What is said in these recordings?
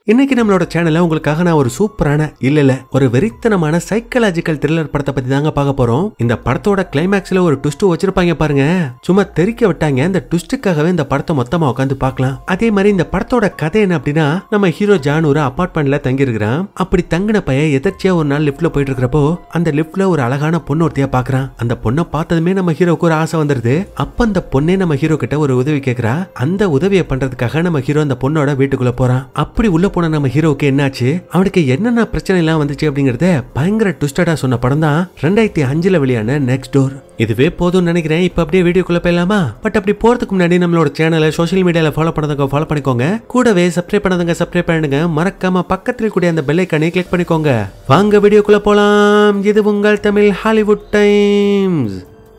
இன்னைக்கு நம்மளோட சேனல்ல உங்களுக்காக நான் ஒரு சூப்பரான இல்ல இல்ல ஒரு வெறித்தனமான சைக்கலாஜிக்கல் த்ரில்லர் படத்தை பத்தி தாங்க பார்க்க போறோம் இந்த படத்தோட கிளைமேக்ஸ்ல ஒரு ட்விஸ்ட் வச்சிருப்பாங்க பாருங்க சும்மா தெறிக்க விட்டாங்க இந்த ட்விஸ்டுக்காகவே இந்த படத்தை மொத்தமா உட்காந்து பார்க்கலாம் அதே மாதிரி இந்த படத்தோட கதை என்ன அப்படின்னா நம்ம ஹீரோ ஜான் ஒரு அபார்ட்மெண்ட்ல தங்கி இருக்கிறான் அப்படி தங்கின பையன் எதர்ச்சியா ஒரு நாள் லிஃப்ட்ல போயிட்டு இருக்கிறப்போ அந்த லிஃப்ட்ல ஒரு அழகான பொண்ணு ஒருத்தையா பாக்குறான் அந்த பொண்ணை பார்த்ததுமே நம்ம ஹீரோக்கு ஒரு ஆசை வந்துருது அப்ப அந்த பொண்ணே நம்ம ஹீரோ கிட்ட ஒரு உதவி கேக்குறா அந்த உதவியை பண்றதுக்காக நம்ம ஹீரோ அந்த பொண்ணோட வீட்டுக்குள்ள போறான் அப்படி உள்ள போன நம்ம ஹீரோவுக்கு என்னாச்சு அவனுக்கு என்னென்ன பிரச்சனை எல்லாம் வந்துச்சு அப்படிங்கறத பயங்கர ட்விஸ்டடா சொன்ன படம் தான் ரெண்டாயிரத்தி அஞ்சுல வெளியான நெக்ஸ்ட் டோர் இதுவே போதும்னு நினைக்கிறேன் இப்ப அப்படியே வீடியோக்குள்ள போயிடலாமா பட் அப்படி போறதுக்கு முன்னாடி நம்மளோட சேனலை சோஷியல் மீடியால ஃபாலோ பண்ணதுங்க ஃபாலோ பண்ணிக்கோங்க கூடவே சப்ஸ்கிரைப் பண்ணதுங்க சப்ஸ்கிரைப் பண்ணுங்க மறக்காம பக்கத்தில் கூடிய அந்த பெல் ஐக்கானே கிளிக் பண்ணிக்கோங்க வாங்க வீடியோக்குள்ள போலாம் இது உங்கள் தமிழ் ஹாலிவுட் டைம்ஸ்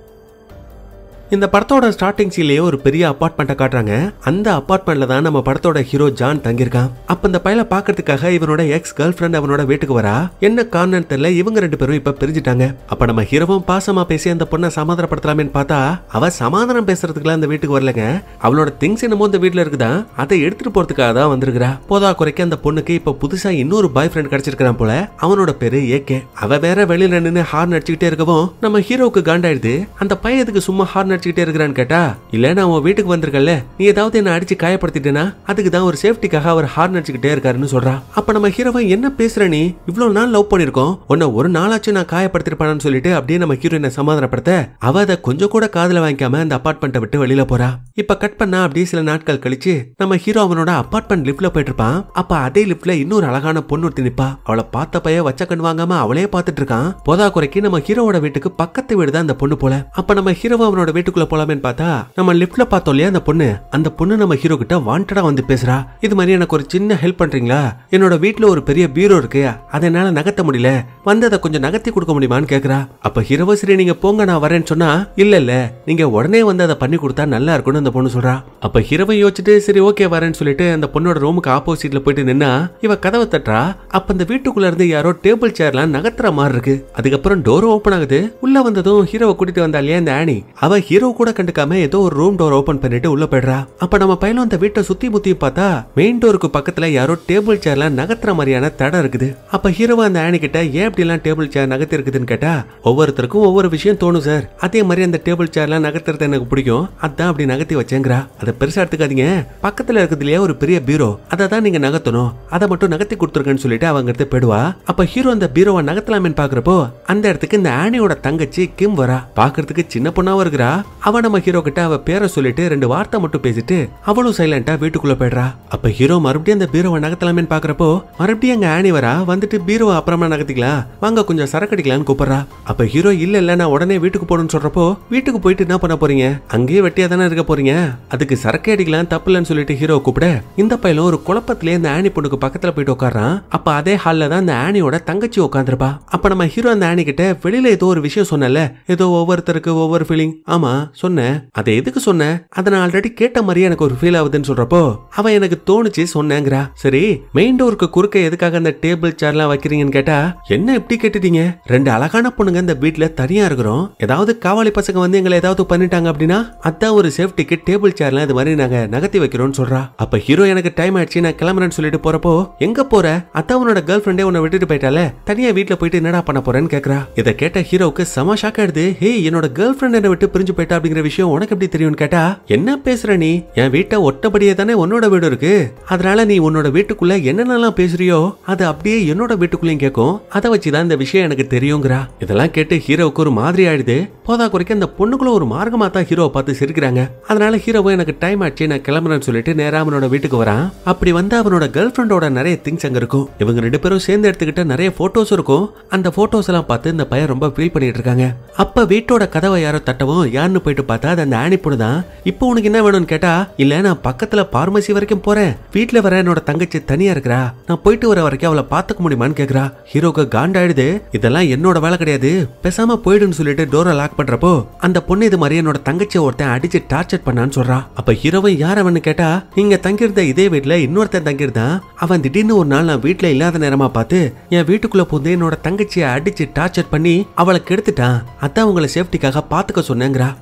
இந்த படத்தோட ஸ்டார்டிங் சீன்லயே ஒரு பெரிய அபார்ட்மெண்ட்டை காட்டுறாங்க அந்த அபார்ட்மெண்ட்ல தான் நம்ம படத்தோட ஹீரோ ஜான் தங்கியிருக்கான் அப்ப இந்த பையனை பாக்குறதுக்காக இவனோட எக்ஸ் கேர்ள் ஃபிரெண்ட் அவனோட வீட்டுக்கு வரா என்ன காரணம் தெரியல இவங்க ரெண்டு பேரும் இப்ப பிரிஞ்சுட்டாங்க அப்ப நம்ம ஹீரோவும் பாசமா பேசி அந்த பொண்ணை சமாதானப்படுத்தலாமேன்னு பார்த்தா அவ சமாதானம் பேசுறதுக்குலாம் அந்த வீட்டுக்கு வரலங்க அவளோட திங்ஸ் என்னமோ இந்த வீட்டுல இருக்குதா அதை எடுத்துட்டு போறதுக்காக தான் வந்திருக்கிறா போதா குறைக்க அந்த பொண்ணுக்கு இப்ப புதுசா இன்னொரு பாய் ஃப்ரெண்ட் கிடைச்சிருக்கான் போல அவனோட பேரு ஏகே அவ வேற வெளியில நின்னு ஹார்ன் அடிச்சுக்கிட்டே இருக்கவும் நம்ம ஹீரோவுக்கு காண்டாயிடுது அந்த பையன் எதுக்கு சும்மா ஹார்ன் அடிச்சுக்கிட்டே இருக்கிறான்னு கேட்டா இல்ல நான் உன் வீட்டுக்கு வந்திருக்கல நீ ஏதாவது என்ன அடிச்சு காயப்படுத்திட்டேனா அதுக்கு தான் ஒரு சேஃப்டிக்காக அவர் ஹார்ன் அடிச்சுக்கிட்டே இருக்காருன்னு சொல்றா அப்ப நம்ம ஹீரோவை என்ன பேசுற நீ இவ்வளவு நாள் லவ் பண்ணிருக்கோம் உன்னை ஒரு நாளாச்சும் நான் காயப்படுத்திருப்பானு சொல்லிட்டு அப்படியே நம்ம ஹீரோயினை சமாதானப்படுத்த அவ அதை கொஞ்சம் கூட காதுல வாங்கிக்காம அந்த அபார்ட்மெண்ட்டை விட்டு வெளியில போறா இப்ப கட் பண்ணா அப்படியே சில நாட்கள் கழிச்சு நம்ம ஹீரோ அவனோட அபார்ட்மெண்ட் லிஃப்ட்ல போயிட்டு இருப்பான் அப்ப அதே லிஃப்ட்ல இன்னொரு அழகான பொண்ணு ஒருத்தி நிப்பா அவளை பார்த்த பைய வச்ச கண் வாங்காம அவளே பார்த்துட்டு இருக்கான் போதா குறைக்கு நம்ம ஹீரோவோட வீட்டுக்கு பக்கத்து வீடு தான் அந்த பொண்ணு போல அப்ப நம்ம ஹீரோ அவனோட வீட்டுக்குள்ள போலாமேன்னு பார்த்தா நம்ம லிஃப்ட்ல பார்த்தோம் இல்லையா அந்த பொண்ணு அந்த பொண்ணு நம்ம ஹீரோ கிட்ட வாண்டடா வந்து பேசுறா இது மாதிரி எனக்கு ஒரு சின்ன ஹெல்ப் பண்றீங்களா என்னோட வீட்ல ஒரு பெரிய பீரோ இருக்கு அதை என்னால நகர்த்த முடியல வந்து அதை கொஞ்சம் நகர்த்தி கொடுக்க முடியுமான்னு கேக்குறா அப்ப ஹீரோவோ சரி நீங்க போங்க நான் வரேன்னு சொன்னா இல்ல இல்ல நீங்க உடனே வந்து அதை பண்ணி கொடுத்தா நல்லா இருக்கும்னு அந்த பொண்ணு சொல்றா அப்ப ஹீரோவை யோசிச்சுட்டு சரி ஓகே வரேன்னு சொல்லிட்டு அந்த பொண்ணோட ரூமுக்கு ஆப்போசிட்ல போயிட்டு நின்னா இவ கதவை தட்டுறா அப்ப அந்த வீட்டுக்குள்ள இருந்து யாரோ டேபிள் சேர்லாம் நகர்த்துற மாதிரி இருக்கு அதுக்கப்புறம் டோர் ஓபன் ஆகுது உள்ள வந்ததும் ஹீரோவை கூட்டிட்டு வந்தா இல்லையா இந்த ஆனி அவ ஹீரோ கூட கண்டுக்காம ஏதோ ஒரு ரூம் டோர் ஓபன் பண்ணிட்டு உள்ள போயிடுறா அப்ப நம்ம பையனும் அந்த வீட்டை சுத்தி முத்தி பார்த்தா மெயின் டோருக்கு பக்கத்துல யாரோ டேபிள் சேர்ல நகர்த்துற மாதிரியான தடம் இருக்குது அப்ப ஹீரோவா அந்த ஆனி கிட்ட ஏன் இப்படி எல்லாம் டேபிள் சேர் நகர்த்தி இருக்குதுன்னு கேட்டா ஒவ்வொருத்தருக்கும் ஒவ்வொரு விஷயம் தோணும் சார் அதே மாதிரி அந்த டேபிள் சேர்லாம் நகர்த்துறது எனக்கு பிடிக்கும் அதான் அப்படி நகர்த்தி வச்சேங்கிறா அதை பெருசா எடுத்துக்காதீங்க பக்கத்துல இருக்குது இல்லையா ஒரு பெரிய பீரோ அதை தான் நீங்க நகர்த்தணும் அதை மட்டும் நகர்த்தி கொடுத்துருக்கேன்னு சொல்லிட்டு அவங்க எடுத்து போயிடுவா அப்ப ஹீரோ அந்த பீரோவை நகர்த்தலாமேன்னு பாக்குறப்போ அந்த இடத்துக்கு இந்த ஆனியோட தங்கச்சி கிம் வரா பாக்குறதுக்கு சின்ன பொண்ணாவும் இருக்கிறா அவ நம்ம ஹீரோ கிட்ட அவ பேரை சொல்லிட்டு ரெண்டு வார்த்தை மட்டும் பேசிட்டு அவளும் சைலண்டா வீட்டுக்குள்ள போயிடுறா அப்ப ஹீரோ மறுபடியும் அந்த பீரோவை நகர்த்தலாமேன்னு பாக்குறப்போ மறுபடியும் அங்க ஆனி வரா வந்துட்டு பீரோவை அப்புறமா நகர்த்திக்கலாம் வாங்க கொஞ்சம் சரக்கு அடிக்கலாம்னு கூப்பிடுறா அப்ப ஹீரோ இல்ல இல்ல நான் உடனே வீட்டுக்கு போகணும்னு சொல்றப்போ வீட்டுக்கு போயிட்டு என்ன பண்ண போறீங்க அங்கேயே வெட்டியா தானே இருக்க போறீங்க அதுக்கு சரக்கு அடிக்கலாம் தப்பு இல்லைன்னு சொல்லிட்டு ஹீரோ கூப்பிட இந்த பையலும் ஒரு குழப்பத்திலே இந்த ஆனி பொண்ணுக்கு பக்கத்துல போயிட்டு உட்காரான் அப்ப அதே ஹால்ல தான் இந்த ஆனியோட தங்கச்சி உட்காந்துருப்பா அப்ப நம்ம ஹீரோ அந்த ஆனி கிட்ட வெளியில ஏதோ ஒரு விஷயம் சொன்னல ஏதோ ஒவ்வொருத்தருக்கு ஒவ்வொரு ஃபீலிங் ஆமா சொன்னேன் அதை எதுக்கு சொன்னேன் அதை நான் ஆல்ரெடி கேட்ட மாதிரியே எனக்கு ஒரு ஃபீல் ஆகுதுன்னு சொல்றப்போ அவ எனக்கு தோணுச்சு சொன்னேங்கிறா சரி மெயின் டோருக்கு குறுக்க எதுக்காக அந்த டேபிள் சேர்லாம் வைக்கிறீங்கன்னு கேட்டா என்ன இப்படி கேட்டுட்டீங்க ரெண்டு அழகான பொண்ணுங்க இந்த வீட்ல தனியா இருக்கிறோம் ஏதாவது காவாலி பசங்க வந்து எங்களை ஏதாவது பண்ணிட்டாங்க அப்படின்னா அதான் ஒரு சேஃப்டிக்கு டேபிள் சேர்லாம் இது மாதிரி நாங்க நகர்த்தி வைக்கிறோம்னு சொல்றா அப்ப ஹீரோ எனக்கு டைம் ஆயிடுச்சு நான் கிளம்புறேன்னு சொல்லிட்டு போறப்போ எங்க போற அதான் உன்னோட கேர்ள் ஃப்ரெண்டே உன்னை விட்டுட்டு போயிட்டால தனியா வீட்ல போயிட்டு என்னடா பண்ண போறேன்னு கேக்குறா இதை கேட்ட ஹீரோவுக்கு செம ஷாக் ஆயிடுது ஹே என்னோட கேர்ள் ஃப்ரெண்ட் என்ன விட்டு பிரிஞ்சு போயிட்டா அப்படிங்கிற விஷயம் உனக்கு எப்படி தெரியும்னு கேட்டா என்ன பேசுற நீ என் வீட்டை ஒட்டபடியே தானே உன்னோட வீடு இருக்கு அதனால நீ உன்னோட வீட்டுக்குள்ள என்னென்னலாம் பேசுறியோ அது அப்படியே என்னோட வீட்டுக்குள்ளேயும் கேட்கும் அதை வச்சுதான் இந்த விஷயம் எனக்கு தெரியுங்கிறா இதெல்லாம் கேட்டு ஹீரோவுக்கு ஒரு மாதிரி ஆயிடுது போதா குறைக்க அந்த பொண்ணுக்குள்ள ஒரு மார்க்கமா தான் ஹீரோவை பார்த்து சிரிக்கிறாங்க அதனால ஹீரோவும் எனக்கு டைம் ஆச்சு நான் கிளம்புறேன்னு சொல்லிட்டு நேரா அவனோட வீட்டுக்கு வரான் அப்படி வந்து அவனோட கேர்ள் ஃப்ரெண்டோட நிறைய திங்ஸ் அங்க இருக்கும் இவங்க ரெண்டு பேரும் சேர்ந்து எடுத்துக்கிட்ட நிறைய போட்டோஸ் இருக்கும் அந்த போட்டோஸ் எல்லாம் பார்த்து இந்த பையன் ரொம்ப ஃபீல் பண்ணிட்டு இருக்காங்க அப்ப வீட்டோட கதவை யாரோ தட்டவும் யாருன்னு போயிட்டு பார்த்தா அது அந்த ஆனி பொண்ணு தான் இப்போ உனக்கு என்ன வேணும்னு கேட்டா இல்ல நான் பக்கத்துல பார்மசி வரைக்கும் போறேன் வீட்ல வர என்னோட தங்கச்சி தனியா இருக்கிறா நான் போயிட்டு வர வரைக்கும் அவளை பாத்துக்க முடியுமான்னு கேக்குறா ஹீரோக்கு காண்டாயிடுது இதெல்லாம் என்னோட வேலை கிடையாது பேசாம போயிடுன்னு சொல்லிட்டு டோரை லாக் பண்றப்போ அந்த பொண்ணு இது மாதிரி என்னோட தங்கச்சியை ஒருத்தன் அடிச்சு டார்ச்சர் பண்ணான்னு சொல்றா அப்ப ஹீரோவன் யார் அவன்னு கேட்டா இங்க தங்கியிருந்த இதே வீட்ல இன்னொருத்தன் தங்கியிருந்தான் அவன் திடீர்னு ஒரு நாள் நான் வீட்ல இல்லாத நேரமா பார்த்து என் வீட்டுக்குள்ள புகுந்து என்னோட தங்கச்சியை அடிச்சு டார்ச்சர் பண்ணி அவளை கெடுத்துட்டான் அதான் உங்களை சேஃப்டிக்காக பாத்துக்க சொன்னேங்கிறா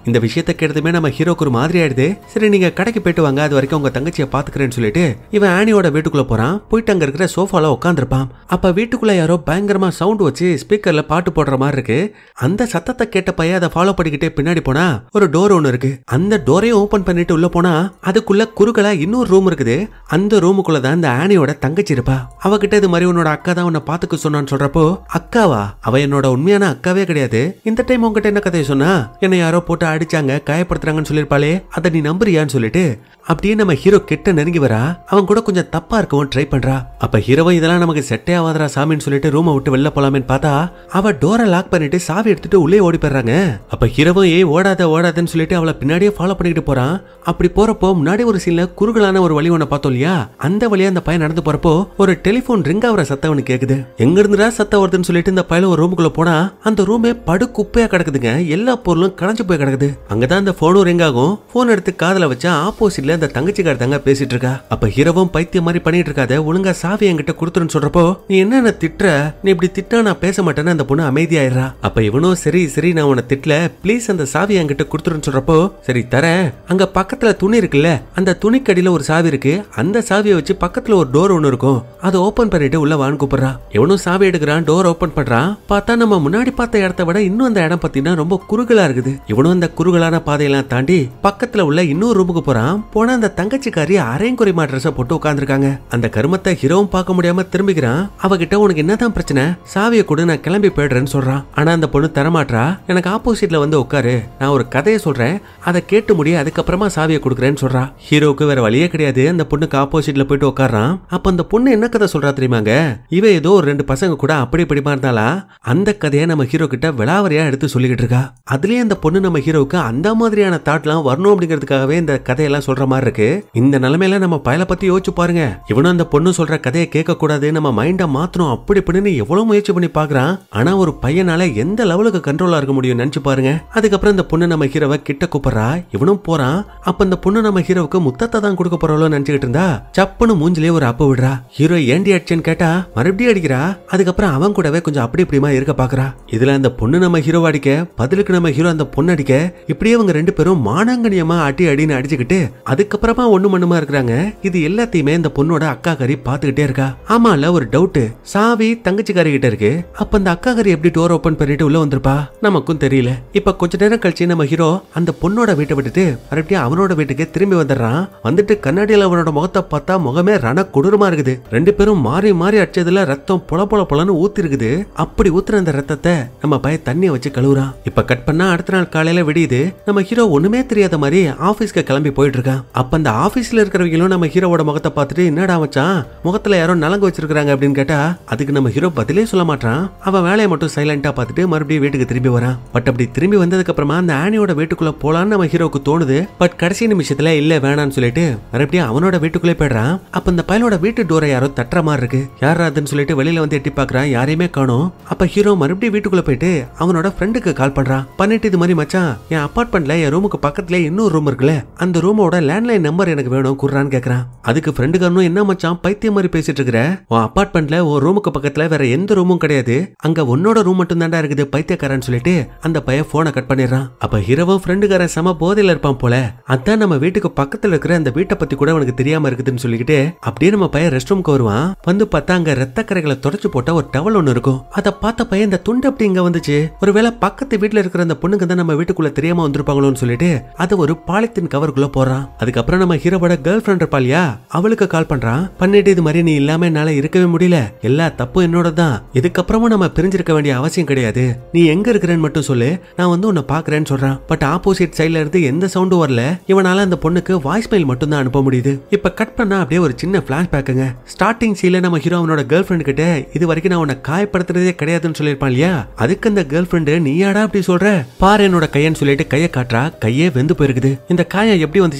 இந்த விஷயத்த கேட்டதுமே நம்ம ஹீரோக்கு ஒரு மாதிரி ஆயிடுது சரி நீங்க கடைக்கு போயிட்டு வாங்க அது வரைக்கும் உங்க தங்கச்சியை பாத்துக்கிறேன்னு சொல்லிட்டு இவன் ஆனியோட வீட்டுக்குள்ள போறான் போயிட்டு அங்க இருக்கிற சோஃபால உட்காந்துருப்பான் அப்ப வீட்டுக்குள்ள யாரோ பயங்கரமா சவுண்ட் வச்சு ஸ்பீக்கர்ல பாட்டு போடுற மாதிரி இருக்கு அந்த சத்தத்தை கேட்ட பையன் அதை ஃபாலோ பண்ணிக்கிட்டே பின்னாடி போனா ஒரு டோர் ஒன்னு இருக்கு அந்த டோரையும் ஓபன் பண்ணிட்டு உள்ள போனா அதுக்குள்ள குறுகலா இன்னொரு ரூம் இருக்குது அந்த ரூமுக்குள்ள தான் இந்த ஆனியோட தங்கச்சி இருப்பா அவகிட்ட இது மாதிரி உன்னோட அக்கா தான் உன்னை பாத்துக்க சொன்னான்னு சொல்றப்போ அக்காவா அவ என்னோட உண்மையான அக்காவே கிடையாது இந்த டைம் உங்ககிட்ட என்ன கதையை சொன்னா என்னை யாரோ போட்டு அடிச்சாங்க காயப்படுத்துறாங்கன்னு சொல்லிருப்பாளே அதை நீ நம்புறியான்னு சொல்லிட்டு அப்படியே நம்ம ஹீரோ கிட்ட நெருங்கி வரா அவன் கூட கொஞ்சம் தப்பா இருக்கவும் ட்ரை பண்றா அப்ப ஹீரோவும் இதெல்லாம் நமக்கு செட்டே ஆகாதரா சாமின்னு சொல்லிட்டு ரூமை விட்டு வெளில போலாமேன்னு பார்த்தா அவ டோரை லாக் பண்ணிட்டு சாவி எடுத்துட்டு உள்ளே ஓடி போயிடுறாங்க அப்ப ஹீரோவும் ஏய் ஓடாத ஓடாதன்னு சொல்லிட்டு அவளை பின்னாடியே ஃபாலோ பண்ணிக்கிட்டு போறான் அப்படி போறப்போ முன்னாடி ஒரு சீன்ல குறுகலான ஒரு வழி ஒண்ணு பார்த்தோம் இல்லையா அந்த வழியா அந்த பையன் நடந்து போறப்போ ஒரு டெலிபோன் ரிங் ஆகுற சத்தம் அவனுக்கு கேக்குது எங்க இருந்துடா சத்தம் வருதுன்னு சொல்லிட்டு இந்த பையன் ஒரு ரூமுக்குள்ள போனா அந்த ரூமே படு குப்பையா கிடக்குதுங்க எல்லா பொருளும் களைஞ்சு போய் கிடக்குது அங்கதான் அந்த போனும் ரிங் ஆகும் போன் எடுத்து காதுல வச்சா ஆப்போசிட்ல அந்த தங்கச்சிக்கார தங்க பேசிட்டு இருக்கா அப்ப ஹீரோவும் பைத்தியம் மாதிரி பண்ணிட்டு இருக்காத ஒழுங்கா சாவி என்கிட்ட கொடுத்துருன்னு சொல்றப்போ நீ என்ன திட்டுற நீ இப்படி திட்டா நான் பேச மாட்டேன்னு அந்த பொண்ணு அமைதியாயிடுறா அப்ப இவனும் சரி சரி நான் உன்னை திட்டல ப்ளீஸ் அந்த சாவி என்கிட்ட கொடுத்துருன்னு சொல்றப்போ சரி தரேன் அங்க பக்கத்துல துணி இருக்குல்ல அந்த துணிக்கடியில ஒரு சாவி இருக்கு அந்த சாவியை வச்சு பக்கத்துல ஒரு டோர் ஒன்னு இருக்கும் அதை ஓபன் பண்ணிட்டு உள்ள வான்னு கூப்பிடுறான் இவனும் சாவி எடுக்கிறான் டோர் ஓபன் பண்றான் பார்த்தா நம்ம முன்னாடி பார்த்த இடத்த விட இன்னும் அந்த இடம் பாத்தீங்கன்னா ரொம்ப குறுகலா இருக்குது இவனும் அந்த குறுகலான பாதையெல்லாம் தாண்டி பக்கத்துல உள்ள இன்னொரு ரூமுக்கு போறான் போனா அந்த தங்கச்சிக்காரி அரைங்குறைமா ட்ரெஸ் போட்டு உட்கார்ந்திருக்காங்க அந்த கருமத்தை ஹீரோவும் பார்க்க முடியாம திரும்பிக்கிறான் அவகிட்ட உனக்கு என்னதான் பிரச்சனை சாவியை கொடு நான் கிளம்பி போயிடுறேன்னு சொல்றான் ஆனா அந்த பொண்ணு தரமாட்றா எனக்கு ஆப்போசிட்ல வந்து உட்காரு நான் ஒரு கதையை சொல்றேன் அதை கேட்டு முடிய அதுக்கப்புறமா சாவியை கொடுக்குறேன்னு சொல்றா ஹீரோவுக்கு வேற வழியே கிடையாது அந்த பொண்ணுக்கு ஆப்போசிட்ல போயிட்டு உட்கார்றான் அப்ப அந்த பொண்ணு என்ன கதை சொல்றா தெரியுமாங்க இவ ஏதோ ஒரு ரெண்டு பசங்க கூட அப்படி இப்படிமா இருந்தாலா அந்த கதையை நம்ம ஹீரோ கிட்ட விளாவரியா எடுத்து சொல்லிக்கிட்டு இருக்கா அதுலயே அந்த பொண்ணு நம்ம ஹீரோவுக்கு அந்த மாதிரியான தாட்லாம் வரணும் அப்படிங்கிறதுக்காகவே இந்த கதையெல்லாம் சொல்ற மாதிரி இருக்கு இந்த நிலைமையில நம்ம பயலை பத்தி யோசிச்சு பாருங்க இவனும் அந்த பொண்ணு சொல்ற கதையை கேட்க கூடாது நம்ம மைண்ட மாத்தணும் அப்படி இப்படின்னு எவ்வளவு முயற்சி பண்ணி பாக்குறான் ஆனா ஒரு பையனால எந்த லெவலுக்கு கண்ட்ரோலா இருக்க முடியும் நினைச்சு பாருங்க அதுக்கப்புறம் இந்த பொண்ணு நம்ம ஹீரோவை கிட்ட கூப்பிடுறா இவனும் போறான் அப்ப இந்த பொண்ணு நம்ம ஹீரோவுக்கு முத்தத்தை தான் கொடுக்க போறாளோ நினைச்சுக்கிட்டு இருந்தா சப்புன்னு மூஞ்சிலே ஒரு அப்ப விடுறா ஹீரோ ஏண்டி அடிச்சேன்னு கேட்டா மறுபடியும் அடிக்கிறா அதுக்கப்புறம் அவன் கூடவே கொஞ்சம் அப்படி இப்படிமா இருக்க பாக்குறா இதுல அந்த பொண்ணு நம்ம ஹீரோ அடிக்க பதிலுக்கு நம்ம ஹீரோ அந்த பொண்ணு அடிக்க இப்படியே அவங்க ரெண்டு பேரும் மானாங்கனியமா அடி அடின்னு அடிச்சுக்கிட்டு அதுக்கப்புறமா ஒண்ணு மண்ணுமா இருக்கிறாங்க இது எல்லாத்தையுமே இந்த பொண்ணோட அக்கா கறி பாத்துக்கிட்டே இருக்கா ஆமால ஒரு டவுட் சாவி தங்கச்சிக்காரி கிட்ட இருக்கு அப்ப அந்த அக்கா கறி எப்படி டோர் ஓபன் பண்ணிட்டு உள்ள வந்திருப்பா நமக்கும் தெரியல இப்ப கொஞ்ச நேரம் கழிச்சு நம்ம ஹீரோ அந்த பொண்ணோட வீட்டை விட்டுட்டு மறுபடியும் அவனோட வீட்டுக்கு திரும்பி வந்துடுறான் வந்துட்டு கண்ணாடியில அவனோட முகத்தை பார்த்தா முகமே ரண கொடூரமா இருக்குது ரெண்டு பேரும் மாறி மாறி அடிச்சதுல ரத்தம் பொல பொல பொலன்னு ஊத்தி இருக்குது அப்படி ஊத்துற அந்த ரத்தத்தை நம்ம பய தண்ணிய வச்சு கழுவுறான் இப்ப கட் பண்ணா அடுத்த நாள் காலையில விடியுது நம்ம ஹீரோ ஒண்ணுமே தெரியாத மாதிரி ஆபீஸ்க்கு கிளம்பி போயிட்டு இருக்கான் அப்ப அந்த ஆபீஸ்ல இருக்கிறவங்களும் நம்ம ஹீரோவோட முகத்தை பார்த்துட்டு என்னடா மச்சான் முகத்துல யாரோ நலங்கு வச்சிருக்காங்க அப்படின்னு கேட்டா அதுக்கு நம்ம ஹீரோ பதிலே சொல்ல மாட்டான் அவன் வேலையை மட்டும் சைலண்டா பார்த்துட்டு மறுபடியும் வீட்டுக்கு திரும்பி வரான் பட் அப்படி திரும்பி வந்ததுக்கு அப்புறமா அந்த ஆனியோட வீட்டுக்குள்ள போலான்னு நம்ம ஹீரோக்கு தோணுது பட் கடைசி நிமிஷத்துல இல்ல வேணாம்னு சொல்லிட்டு மறுபடியும் அவனோட வீட்டுக்குள்ளே போயிடுறான் அப்ப இந்த பையனோட வீட்டு டோரை யாரோ தட்டுற மாதிரி இருக்கு யாரா அதுன்னு சொல்லிட்டு வெளியில வந்து எட்டி பாக்குறான் யாரையுமே காணோம் அப்ப ஹீரோ மறுபடியும் வீட்டுக்குள்ள போயிட்டு அவனோட ஃப்ரெண்டுக்கு கால் பண்றான் பண்ணிட்டு இது மாதிரி மச்சான் என் அபார்ட்மெண்ட்ல என் ரூமுக்கு பக்கத்துல இன்னொரு ரூம் இருக்குல்ல அந்த ரூமோட லேண்ட்லைன் நம்பர் எனக்கு வேணும் குர்றான்னு கேக்குறான் அதுக்கு ஃப்ரெண்டுக்காரனும் என்ன மச்சான் பைத்தியம் மாதிரி பேசிட்டு இருக்கிற உன் அபார்ட்மெண்ட்ல உன் ரூமுக்கு பக்கத்துல வேற எந்த ரூமும் கிடையாது அங்க உன்னோட ரூம் மட்டும் தான்டா இருக்குது பைத்தியக்காரன்னு சொல்லிட்டு அந்த பையன் போனை கட் பண்ணிடுறான் அப்ப ஹீரோவும் ஃப்ரெண்டுக்காரன் செம போதையில இருப்பான் போல அதான் நம்ம வீட்டுக்கு பக்கத்துல இருக்கிற அந்த வீட்டை பத்தி கூட அவனுக்கு தெரியாம இருக்குதுன்னு சொல்லிக்கிட்டு அப்படியே நம்ம பையன் ரெஸ்ட் ரூம்க்கு வருவான் வந்து பார்த்தா அங்க ரத்த கரைகளை தொடச்சு போட்ட ஒரு டவல் ஒன்னு இருக்கும் அதை பார்த்த பையன் இந்த துண்டு அப்படி இங்க வந்துச்சு ஒருவேளை பக்கத்து வீட்டுல இருக்கிற அந்த பொண்ணுங்க தான் நம்ம வீட்டுக்குள்ள தெரியாம வந்திருப்பாங்களோன்னு சொல்லிட்டு அதை ஒரு பாலித்தீன் கவருக்குள்ள போறான் அதுக்கப்புறம் நம்ம ஹீரோவோட கேர்ள் ஃப்ரெண்ட் இருப்பா இல்லையா அவளுக்கு கால் பண்றான் பண்ணிட்டு இது மாதிரி நீ இல்லாம என்னால இருக்கவே முடியல எல்லா தப்பும் என்னோட தான் இதுக்கப்புறமும் நம்ம பிரிஞ்சிருக்க வேண்டிய அவசியம் கிடையாது நீ எங்க இருக்கிறேன்னு மட்டும் சொல்லு நான் வந்து உன்னை பாக்குறேன்னு சொல்றான் பட் ஆப்போசிட் சைடுல இருந்து எந்த சவுண்டும் வரல இவனால அந்த பொண்ணுக்கு வாய்ஸ் மெயில் மட்டும் தான் அனுப்ப முடியுது இப்ப கட் பண்ணா அப்படியே ஒரு சின்ன பிளாஷ் பேக்குங்க ஸ்டார்டிங் சீல நம்ம ஹீரோ அவனோட கேர்ள் ஃப்ரெண்ட் கிட்ட இது வரைக்கும் நான் உன்னை காயப்படுத்துறதே கிடையாதுன்னு சொல்லியிருப்பான் இல்லையா அதுக்கு அந்த கேர்ள் ஃப்ரெண்டு நீயாடா அப்படி சொல்ற பாரு என்னோட கையன்னு சொல்லிட்டு கையை காட்டுறா கையே வெந்து போயிருக்குது இந்த காயம் எப்படி வந்துச்சுன்னு ஞாபகம்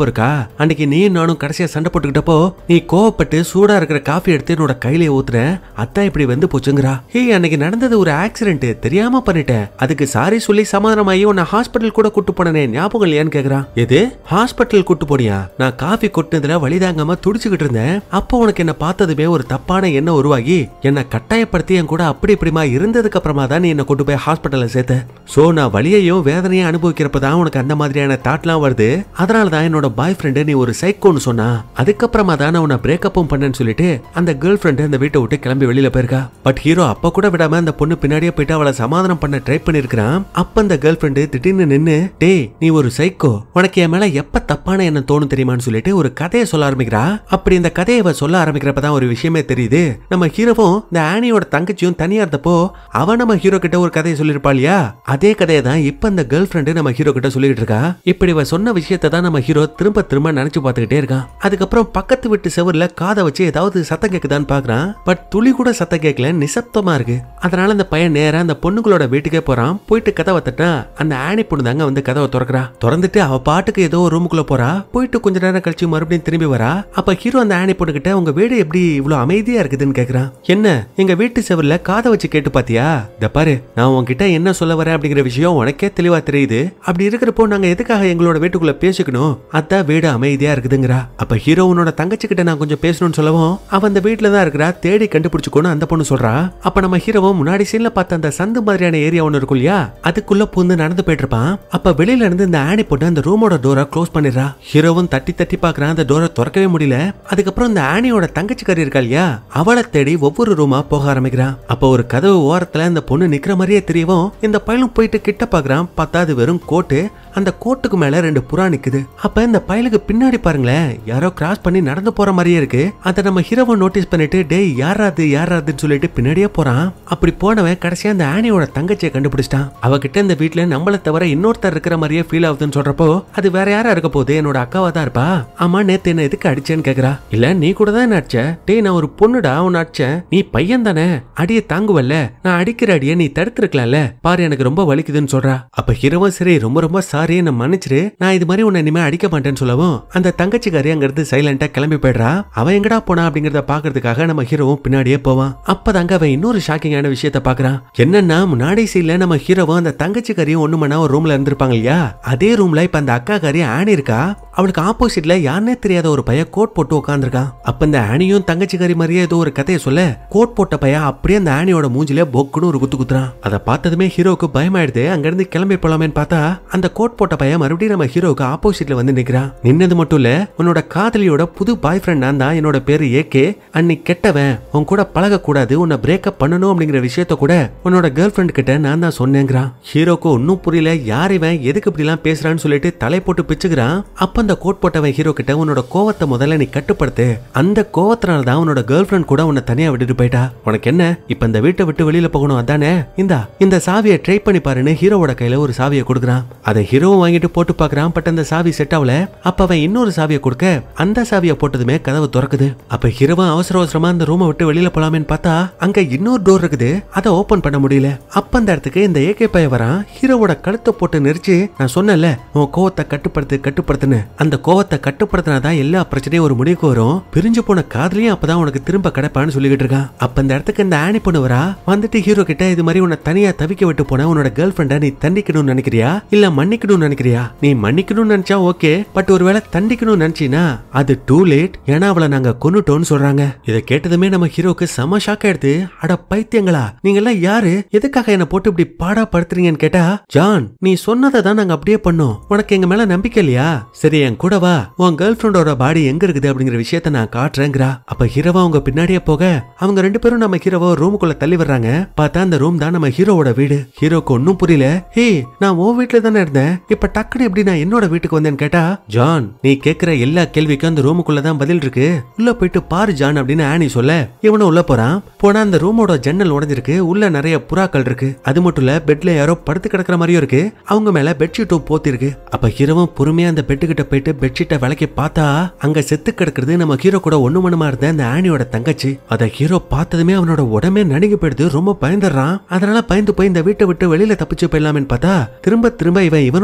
இருக்கா அன்னைக்கு நீ நானும் கடைசியா சண்டை போட்டுக்கிட்டப்போ நீ கோவப்பட்டு சூடா இருக்கிற காஃபி எடுத்து என்னோட கையில ஊத்துற அதான் இப்படி வந்து போச்சுங்கிறா ஹே அன்னைக்கு நடந்தது ஒரு ஆக்சிடென்ட் தெரியாம பண்ணிட்டேன் அதுக்கு சாரி சொல்லி சமாதானமாயி உன்னை ஹாஸ்பிட்டல் கூட கூட்டு போனனே ஞாபகம் இல்லையான்னு கேக்குறான் எது ஹாஸ்பிட்டல் கூட்டு போனியா நான் காஃபி கொட்டினதுல வழிதாங்காம துடிச்சுக்கிட்டு இருந்தேன் அப்போ உனக்கு என்ன பார்த்ததுமே ஒரு தப்பான எண்ணம் உருவாகி என்ன கட்டாயப்படுத்தி என் கூட அப்படி இப்படிமா இருந்ததுக்கு அப்புறமா தான் நீ என்ன கொண்டு போய் ஹாஸ்பிட்டல்ல சேர்த்த சோ நான் வலியையும் வேதனையும் அனுபவிக்கிறப்ப தான் உனக்கு அந்த மாதிரியான தாட்லாம் வருது அதனால தான் என்னோட பாய் ஃப்ரெண்டு நீ ஒரு சைக்கோன்னு சொன்னா அதுக்கப்புறமா தான் நான் உன்னை பிரேக்கப்பும் பண்ணேன்னு சொல்லிட்டு அந்த கேர்ள் ஃப்ரெண்டு அந்த வீட்டை விட்டு கிளம்பி வெளியில போயிருக்கா பட் ஹீரோ அப்ப கூட விடாம அந்த பொண்ணு பின்னாடியே போயிட்டு அவளை சமாதானம் பண்ண ட்ரை பண்ணிருக்கான் அப்ப அந்த கேர்ள் ஃப்ரெண்டு திடீர்னு நின்னு டேய் நீ ஒரு சைக்கோ உனக்கு என் மேல எப்ப தப்பான என்ன தோணும் தெரியுமான்னு சொல்லிட்டு ஒரு கதையை சொல்ல ஆரம்பிக்கிறா அப்படி இந்த கதையை இவ சொல்ல ஆரம்பிக்கிறப்ப தான் ஒரு விஷயமே தெரியுது நம்ம ஹீரோவும் இந்த ஆனியோட தங்கச்சியும் தனியா இருந்தப்போ அவ நம்ம ஹீரோ கிட்ட ஒரு கதையை சொல்லிருப்பா இல்லையா அதே கதையை தான் இப்ப அந்த கேர்ள் ஃப்ரெண்டு நம்ம ஹீரோ கிட்ட சொல்லிட்டு இருக்கா இப்படி இவ சொன்ன விஷயத்தை தான் நம்ம ஹீரோ திரும்ப திரும்ப நினைச்சு பார்த்துக்கிட்டே இருக்கான் அதுக்கப்புறம் பக்கத்து வீட்டு செவர்ல காதை வச்சு ஏதாவது சத்தம் கேக்குதான்னு பாக்குறான் பட் துளி கூட சத்தம் கேட்கல நிசப்தமா இருக்கு அதனால அந்த பையன் நேரா அந்த பொண்ணுங்களோட வீட்டுக்கே போறான் போயிட்டு கதவை தட்டா அந்த ஆனி பொண்ணு தாங்க வந்து கதவை திறக்கிறா திறந்துட்டு அவ பாட்டுக்கு ஏதோ ஒரு ரூமுக்குள்ள போறா போயிட்டு கொஞ்ச நேரம் கழிச்சு மறுபடியும் திரும்பி வரா அப்ப ஹீரோ அந்த ஆனி பொண்ணு கிட்ட உங்க வீடு எப்படி இவ்வளவு அமைதியா இருக்குதுன்னு கேக்குறான் என்ன எங்க வீட்டு செவர்ல காதை வச்சு கேட்டு பாத்தியா இந்த பாரு நான் உன்கிட்ட என்ன சொல்ல வரேன் அப்படிங்கிற விஷயம் உனக்கே தெளிவா தெரியுது அப்படி இருக்கிறப்போ நாங்க எதுக்காக எங்களோட வீட்டுக்குள்ள பேசிக்கணும் அதான் வீடு அமைதியா இருக்குதுங்கிறா அப்ப ஹீரோவனோட தங்கச்சி கிட்ட நான் கொஞ்சம் பேசணும்னு சொல்லவும் அவ அந்த வீட்டுல தான் இருக்கிறா தேடி கண்டுபிடிச்சுக்கோன்னு அந்த பொண்ணு சொல்றா அப்ப நம்ம ஹீரோவும் முன்னாடி சீன்ல பார்த்த அந்த சந்து மாதிரியான ஏரியா ஒண்ணு இருக்கும் இல்லையா அதுக்குள்ள பூந்து நடந்து போயிட்டு இருப்பான் அப்ப வெளியில இருந்து இந்த ஆணி போட்டு அந்த ரூமோட டோரை க்ளோஸ் பண்ணிடுறா ஹீரோவும் தட்டி தட்டி பாக்குறான் அந்த டோரை திறக்கவே முடியல அதுக்கப்புறம் இந்த ஆனியோட தங்கச்சிக்காரி இருக்கா இல்லையா அவளை தேடி ஒவ்வொரு ரூமா போக ஆரம்பிக்கிறான் அப்ப ஒரு கதவு ஓரத்துல அந்த பொண்ணு நிக்கிற மாதிரியே தெரியவும் இந்த பையனும் போயிட்டு கிட்ட பாக்குறான் பார்த்தா அது வெறும் கோட்டு அந்த கோட்டுக்கு மேல ரெண்டு புறா நிக்குது அப்ப இந்த பயலுக்கு பின்னாடி பாருங்களேன் யாரோ கிராஸ் பண்ணி நடந்து போற மாதிரியே இருக்கு அதை நம்ம ஹீரோவை நோட்டீஸ் பண்ணிட்டு டேய் யாராது யாராதுன்னு சொல்லிட்டு பின்னாடியே போறான் அப்படி போனவன் கடைசியா அந்த ஆனியோட தங்கச்சியை கண்டுபிடிச்சிட்டான் அவகிட்ட இந்த வீட்ல நம்மள தவிர இன்னொருத்தர் இருக்கிற மாதிரியே ஃபீல் ஆகுதுன்னு சொல்றப்போ அது வேற யாரா இருக்க போகுது என்னோட அக்காவா தான் இருப்பா ஆமா நேத்து என்ன எதுக்கு அடிச்சேன்னு கேக்குறா இல்ல நீ கூட தான் என்ன அடிச்ச டேய் நான் ஒரு பொண்ணுடா உன்னை அடிச்சேன் நீ பையன் தானே அடியை தாங்குவல்ல நான் அடிக்கிற அடியை நீ தடுத்திருக்கலாம்ல பாரு எனக்கு ரொம்ப வலிக்குதுன்னு சொல்றா அப்ப ஹீரோவும் சரி ரொம்ப ரொம்ப சாரி என்ன மன்னிச்சிரு நான் இது மாதிரி உன்னை இனிமே அடிக்க மாட்டேன்னு சொல்லவும் அந்த தங்கச்சிக்காரி அங்க இருந்து சைலண்டா கிளம்பி போயிடுறா அவன் எங்கடா போனா அப்படிங்கறத பாக்குறதுக்காக நம்ம ஹீரோவும் பின்னாடியே போவான் அப்பதாங்க அவன் இன்னொரு ஷாக்கிங்கான விஷயத்த பாக்குறான் என்னன்னா முன்னாடி சீன்ல நம்ம ஹீரோவும் அந்த தங்கச்சிக்காரியும் ஒண்ணு மணி ஒரு ரூம்ல இருந்திருப்பாங்க இல்லையா அதே ரூம்ல இப்ப அந்த அக்கா காரி ஆனி இருக்கா அவளுக்கு ஆப்போசிட்ல யாருனே தெரியாத ஒரு பையன் கோட் போட்டு உட்காந்துருக்கான் அப்ப இந்த ஆனியும் தங்கச்சிக்காரி மாதிரியே ஏதோ ஒரு கதையை சொல்ல கோட் போட்ட பையன் அப்படியே அந்த ஆனியோட மூஞ்சில பொக்குன்னு ஒரு குத்து குத்துறான் அதை பார்த்ததுமே ஹீரோவுக்கு பயமாயிடுது அங்க இருந்து கிளம்பி போலாமேன்னு பார்த்தா அந்த கோட் போட்ட பையன் மறுபடியும் நம்ம ஹீரோவுக்கு ஆப்போசிட்ல வந்து நிக்கிறான் நின்னது மட்டும் இல்ல உன்னோட காதலியோட புது பாய் ஃப்ரெண்ட் நான் தான் என்னோட பேரு ஏகே அன்னைக்கு கெட்டவன் உன் கூட பழக கூடாது உன்னை பிரேக்கப் பண்ணணும் அப்படிங்கிற விஷயத்த கூட உன்னோட கேர்ள் ஃப்ரெண்ட் கிட்ட நான் தான் சொன்னேங்கிறான் ஹீரோக்கு ஒன்னும் புரியல யார் இவன் எதுக்கு இப்படி எல்லாம் பேசுறான்னு சொல்லிட்டு தலை போட்டு பிச்சுக்கிறான் அப்ப அந்த கோட் போட்டவன் ஹீரோ கிட்ட உன்னோட கோவத்தை முதல்ல நீ கட்டுப்படுத்து அந்த கோவத்தினால தான் உன்னோட கேர்ள் ஃப்ரெண்ட் கூட உன்னை தனியா விட்டுட்டு போயிட்டா உனக்கு என்ன இப்ப இந்த வீட்டை விட்டு வெளியில போகணும் அதானே இந்தா இந்த சாவியை ட்ரை பண்ணி பாருன்னு ஹீரோவோட கையில ஒரு சாவியை கொடுக்குறான் அதை ஹீரோவும் வாங்கிட்டு போட்டு பார்க்கறான் பட் அந்த சாவி செட் ஆகல அப்ப அவன் இன்னொரு சாவியை கொடுக்க அந்த சாவியை போட்டதுமே கதவு திறக்குது அப்ப ஹீரோவும் அவசர அவசரமா அந்த ரூமை விட்டு வெளியில போலாமேன்னு பார்த்தா அங்க இன்னொரு டோர் இருக்குது அதை ஓபன் பண்ண முடியல அப்ப அந்த இடத்துக்கு இந்த ஏகே பைய வரான் ஹீரோவோட கழுத்தை போட்டு நெரிச்சு நான் சொன்னேன்ல உன் கோவத்தை கட்டுப்படுத்து கட்டுப்படுத்துன்னு அந்த கோவத்தை கட்டுப்படுத்தினாதான் எல்லா பிரச்சனையும் ஒரு முடிவுக்கு வரும் பிரிஞ்சு போன காதலியும் அப்பதான் உனக்கு திரும்ப கிடைப்பான்னு சொல்லிக்கிட்டு இருக்கான் அப்ப இந்த இடத்துக்கு இந்த ஆணி பொண்ணு வரா வந்துட்டு ஹீரோ கிட்ட இது மாதிரி உன்னை தனியா தவிக்க விட்டு போன உன்னோட கேர்ள் ஃப்ரெண்டை நீ தண்டிக்கணும்னு நினைக்கிறியா இல்ல மன்னிக்கணும்னு நினைக்கிறியா நீ மன்னிக்கணும்னு நினைச்சா ஓகே பட் ஒருவேளை தண்டிக்கணும்னு நினைச்சீனா அது டூ லேட் ஏன்னா அவளை நாங்க கொன்னுட்டோம்னு சொல்றாங்க இதை கேட்டதுமே நம்ம ஹீரோக்கு செம ஷாக் ஆயிடுது அட பைத்தியங்களா நீங்க எல்லாம் யாரு எதுக்காக என்ன போட்டு இப்படி பாடா படுத்துறீங்கன்னு கேட்டா ஜான் நீ சொன்னதை தான் நாங்க அப்படியே பண்ணோம் உனக்கு எங்க மேல நம்பிக்கை இல்லையா சரி என் கூட வா உன் கேர்ள் ஃப்ரெண்டோட பாடி எங்க இருக்குது அப்படிங்கிற விஷயத்த நான் காட்டுறேங்கிறா அப்ப ஹீரோவா அவங்க பின்னாடியே போக அவங்க ரெண்டு பேரும் நம்ம ஹீரோவை ரூமுக்குள்ள தள்ளி வர்றாங்க பார்த்தா அந்த ரூம் தான் நம்ம ஹீரோவோட வீடு ஹீரோக்கு ஒன்னும் புரியல ஹே நான் உன் வீட்டுல தானே இருந்தேன் இப்ப டக்குன்னு எப்படி நான் என்னோட வீட்டுக்கு வந்தேன்னு கேட்டா ஜான் நீ கேக்குற எல்லா கேள்விக்கும் அந்த ரூமுக்குள்ள தான் பதில் இருக்கு உள்ள போயிட்டு பாரு ஜான் அப்படின்னு ஆனி சொல்ல இவனும் உள்ள போறான் போனா அந்த ரூமோட ஜன்னல் உடைஞ்சிருக்கு உள்ள நிறைய புறாக்கள் இருக்கு அது மட்டும் இல்ல பெட்ல யாரோ படுத்து கிடக்குற மாதிரியும் இருக்கு அவங்க மேல பெட்ஷீட்டும் போத்தி இருக்கு அப்ப ஹீரோவும் பொறுமையா அந்த பெட்டு கிட்ட போயிட்டு பெட்ஷீட்டை விளக்கி பார்த்தா அங்க செத்து கிடக்குறது நம்ம ஹீரோ கூட ஒண்ணு மணுமா இருந்த அந்த ஆனியோட தங்கச்சி அத ஹீரோ பார்த்ததுமே அவனோட உடம்பே நடுங்கி போயிடுது ரொம்ப பயந்துடுறான் அதனால பயந்து போய் இந்த வீட்டை விட்டு வெளியில தப்பிச்சு போயிடலாமேன்னு பார்த்தா திரும்ப திரும்ப இவன் இவனோட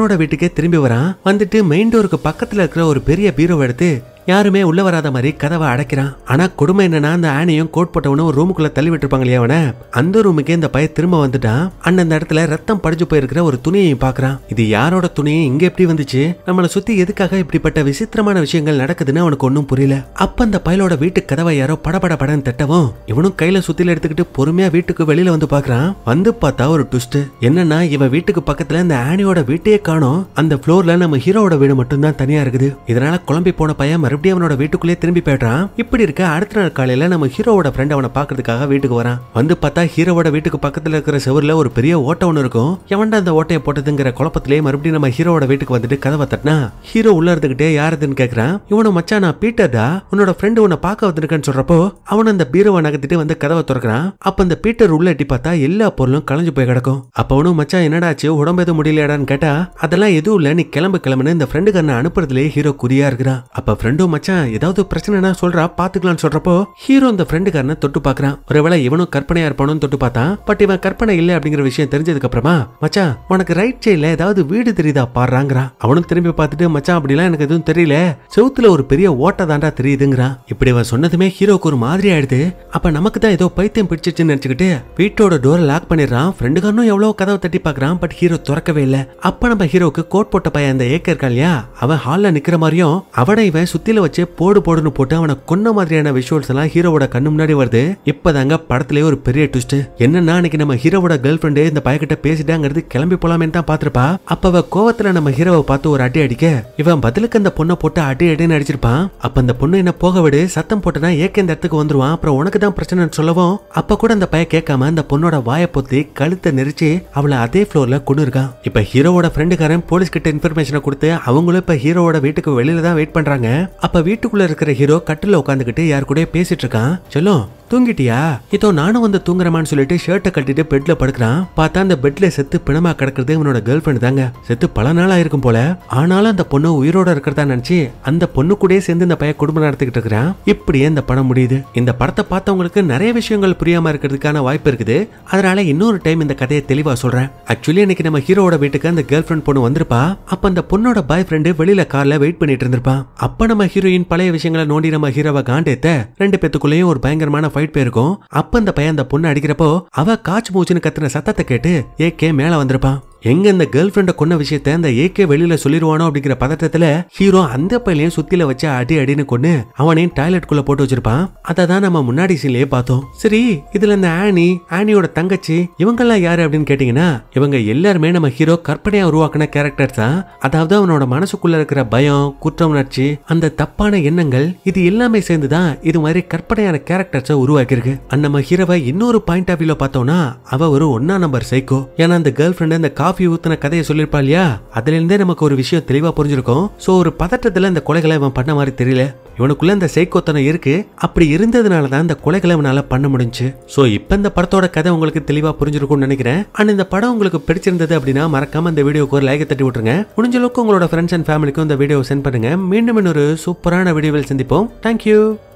அவனோட வீட்டுக்கே திரும்பி வரான் வந்துட்டு மெயின் டோருக்கு பக்கத்துல இருக்கிற ஒரு பெரிய பீரோவை எடுத்து யாருமே உள்ள வராத மாதிரி கதவை அடைக்கிறான் ஆனா கொடுமை என்னன்னா அந்த ஆனையும் கோட் போட்டவனும் ஒரு ரூமுக்குள்ள தள்ளி விட்டுருப்பாங்க இல்லையா அவனை அந்த ரூமுக்கே இந்த பையன் திரும்ப வந்துட்டான் அண்ணன் இடத்துல ரத்தம் படிஞ்சு போயிருக்கிற ஒரு துணியையும் பாக்குறான் இது யாரோட துணி இங்க எப்படி வந்துச்சு நம்மளை சுத்தி எதுக்காக இப்படிப்பட்ட விசித்திரமான விஷயங்கள் நடக்குதுன்னு அவனுக்கு ஒன்றும் புரியல அப்ப அந்த பயலோட வீட்டு கதவை யாரோ படபட படன்னு தட்டவும் இவனும் கையில சுத்தில எடுத்துக்கிட்டு பொறுமையா வீட்டுக்கு வெளியில வந்து பாக்குறான் வந்து பார்த்தா ஒரு ட்விஸ்ட் என்னன்னா இவன் வீட்டுக்கு பக்கத்துல இந்த ஆனியோட வீட்டையே காணோம் அந்த ஃப்ளோர்ல நம்ம ஹீரோவோட வீடு மட்டும்தான் தனியா இருக்குது இதனால குழம்பி போன பையன் மறுபடியும் அவனோட வீட்டுக்குள்ளே திரும்பி போயிடுறான் இப்படி இருக்க அடுத்த நாள் காலையில நம்ம ஹீரோவோட ஃப்ரெண்ட் அவனை பாக்குறதுக்காக வீட்டுக்கு வரான் வந்து பார்த்தா ஹீரோவோட வீட்டுக்கு பக்கத்துல இருக்கிற செவர்ல ஒரு பெரிய ஓட்டை ஒன்று இருக்கும் எவன்டா அந்த ஓட்டையை போட்டதுங்கிற குழப்பத்திலே மறுபடியும் நம்ம ஹீரோவோட வீட்டுக்கு வந்துட்டு கதவை தட்டினா ஹீரோ உள்ள இருந்துகிட்டே யாருதுன்னு கேக்குறான் இவனை மச்சான் நான் பீட்டர்டா உன்னோட ஃப்ரெண்டு உன்னை பார்க்க வந்திருக்கேன்னு சொல்றப்போ அவன் அந்த பீரோவை நகர்த்திட்டு வந்து கதவை திறக்கிறான் அப்ப அந்த பீட்டர் உள்ள எட்டி பார்த்தா எல்லா பொருளும் களைஞ்சு போய் கிடக்கும் அப்ப அவனும் மச்சான் என்னடாச்சு உடம்பு எதுவும் முடியலையாடான்னு கேட்டா அதெல்லாம் எதுவும் இல்ல நீ கிளம்பு கிளம்புன்னு இந்த ஃப்ரெண்டு கண்ணை அனுப்புறதுலயே ஹீரோ குறியா இருக்கிறான் அப்ப ஃப்ரெண்டும் மச்சான் ஏதாவது பிரச்சனைனா சொல்றா பாத்துக்கலாம்னு சொல்றப்போ ஹீரோ இந்த ஃப்ரெண்டுக்காரனை தொட்டு பாக்குறான் ஒருவேளை இவனும் கற்பனையா இருப்பானு தொட்டு பார்த்தான் பட் இவன் கற்பனை இல்ல அப்படிங்கிற விஷயம் தெரிஞ்சதுக்கு அப்புறமா மச்சான் உனக்கு ரைட் சைடுல ஏதாவது வீடு தெரியுதா பாடுறாங்கிறான் அவனும் திரும்பி பார்த்துட்டு மச்சான் அப்படிலாம் எனக்கு எதுவும் தெரியல செவுத்துல ஒரு பெரிய ஓட்டை தாண்டா தெரியுதுங்கிறான் இப்படி அவன் சொன்னதுமே ஹீரோக்கு ஒரு மாதிரி ஆயிடுது அப்ப நமக்கு தான் ஏதோ பைத்தியம் பிடிச்சிச்சுன்னு நினைச்சுக்கிட்டு வீட்டோட டோரை லாக் பண்ணிடுறான் ஃப்ரெண்டுக்காரனும் எவ்வளவு கதவை தட்டி பார்க்கறான் பட் ஹீரோ திறக்கவே இல்ல அப்ப நம்ம ஹீரோக்கு கோட் போட்ட பையன் அந்த ஏக்க இருக்கான் இல்லையா அவன் ஹால்ல நிக்கிற மாதிரியும் அவனை இவன் சுத்தில வச்சு போடு போடுன்னு போட்டு அவனை கொன்ன மாதிரியான விஷுவல்ஸ் எல்லாம் ஹீரோவோட கண்ணு முன்னாடி வருது இப்பதாங்க படத்திலேயே ஒரு பெரிய ட்விஸ்ட் என்னன்னா அன்னைக்கு நம்ம ஹீரோவோட கேர்ள் ஃப்ரெண்டு இந்த பையன்கிட்ட பேசிட்டாங்கிறது கிளம்பி போலாமேன்னு தான் பாத்திருப்பா அப்ப அவ கோவத்துல நம்ம ஹீரோவை பார்த்து ஒரு அடி அடிக்க இவன் பதிலுக்கு அந்த பொண்ணை போட்டு அடி அடின்னு அடிச்சிருப்பான் அப்ப அந்த பொண்ணு என்ன போக விடு சத்தம் போட்டனா ஏக்க இந்த இடத்துக்கு வந்துருவான் அப்புறம் உனக்கு தான் பிரச்சனைன்னு சொல்லவும் அப்ப கூட அந்த பையன் கேட்காம அந்த பொண்ணோட வாயை பொத்தி கழுத்தை நெரிச்சு அவளை அதே ஃப்ளோர்ல கொண்டு இருக்கான் இப்ப ஹீரோவோட ஃப்ரெண்டுக்காரன் போலீஸ் கிட்ட இன்ஃபர்மேஷனை கொடுத்து அவங்களும் இப்ப ஹீரோவோட வீட்டுக்கு வெளியில தான் வெயிட் பண்றாங்க அப்ப வீட்டுக்குள்ள இருக்கிற ஹீரோ கட்டில உட்காந்துக்கிட்டு யார் கூட பேசிட்டு இருக்கான் சொல்லும் தூங்கிட்டியா இதோ நானும் வந்து தூங்குறமான்னு சொல்லிட்டு ஷர்ட்டை கட்டிட்டு பெட்ல படுக்கிறான் பார்த்தா அந்த பெட்ல செத்து பிணமா கிடக்கிறது இவனோட கேர்ள் ஃப்ரெண்ட் தாங்க செத்து பல நாள் ஆயிருக்கும் போல ஆனாலும் அந்த பொண்ணு உயிரோட இருக்கிறதா நினைச்சு அந்த பொண்ணு கூடயே சேர்ந்து இந்த பையன் குடும்பம் நடத்திக்கிட்டு இருக்கிறான் இப்படியே இந்த படம் முடியுது இந்த படத்தை பார்த்தவங்களுக்கு நிறைய விஷயங்கள் புரியாம இருக்கிறதுக்கான வாய்ப்பு இருக்குது அதனால இன்னொரு டைம் இந்த கதையை தெளிவா சொல்றேன் ஆக்சுவலி இன்னைக்கு நம்ம ஹீரோவோட வீட்டுக்கு அந்த கேர்ள் ஃப்ரெண்ட் பொண்ணு வந்திருப்பா அப்ப அந்த பொண்ணோட பாய் ஃப்ரெண்டு வெளியில கார்ல வெயிட் பண்ணிட்டு இருந்திருப்பான் அப்ப நம்ம ஹீரோயின் பழைய விஷயங்களை நோண்டி நம்ம ஹீரோவை காண்டேத்த ரெண்டு பேத்துக்குள்ளேயும் ஒரு பயங்கரமான ஃபைட் போயிருக்கும் அப்ப அந்த பையன் அந்த பொண்ணு அடிக்கிறப்போ அவ காச்சு மூச்சுன்னு கத்துன சத்தத்தை கேட்டு ஏகே மேல வந்திருப்பான் எங்க இந்த கேர்ள் ஃப்ரெண்ட கொன்ன விஷயத்த அந்த ஏகே வெளியில சொல்லிடுவானோ அப்படிங்கிற பதட்டத்துல ஹீரோ அந்த பையனையும் சுத்தில வச்சு அடி அடின்னு கொண்டு அவனையும் டாய்லெட் குள்ள போட்டு வச்சிருப்பான் அதை தான் நம்ம முன்னாடி சீன்லயே பார்த்தோம் சரி இதுல இந்த ஆனி ஆனியோட தங்கச்சி இவங்கெல்லாம் யாரு அப்படின்னு கேட்டீங்கன்னா இவங்க எல்லாருமே நம்ம ஹீரோ கற்பனையா உருவாக்கின கேரக்டர்ஸ் தான் அதாவது அவனோட மனசுக்குள்ள இருக்கிற பயம் குற்ற உணர்ச்சி அந்த தப்பான எண்ணங்கள் இது எல்லாமே சேர்ந்து தான் இது மாதிரி கற்பனையான கேரக்டர்ஸை உருவாக்கியிருக்கு அண்ட் நம்ம ஹீரோவை இன்னொரு பாயிண்ட் ஆஃப் வியூல பார்த்தோம்னா அவ ஒரு ஒன்னா நம்பர் சைக்கோ ஏன்னா அந்த கேர்ள் ஃப்ரெண்ட் அந்த காஃபி ஊத்துன கதையை சொல்லியிருப்பா இல்லையா அதுல இருந்தே நமக்கு ஒரு விஷயம் தெளிவா புரிஞ்சிருக்கும் சோ ஒரு பதட்டத்துல இந்த கொலைகளை இவன் பண்ண மாதிரி தெரியல இவனுக்குள்ள இந்த சைக்கோத்தனம் இருக்கு அப்படி இருந்ததுனால தான் இந்த கொலைகளை இவனால பண்ண முடிஞ்சுச்சு சோ இப்ப இந்த படத்தோட கதை உங்களுக்கு தெளிவா புரிஞ்சிருக்கும்னு நினைக்கிறேன் அண்ட் இந்த படம் உங்களுக்கு பிடிச்சிருந்தது அப்படின்னா மறக்காம இந்த வீடியோக்கு ஒரு லைக் தட்டி விட்டுருங்க முடிஞ்ச அளவுக்கு உங்களோட ஃப்ரெண்ட்ஸ் அண்ட் ஃபேமிலிக்கும் இந்த வீடியோ சென்ட் பண்ணுங்க மீண்டும் இன்னொரு சூப்பரான வீடியோவில் சந்திப்போம் தேங்க்யூ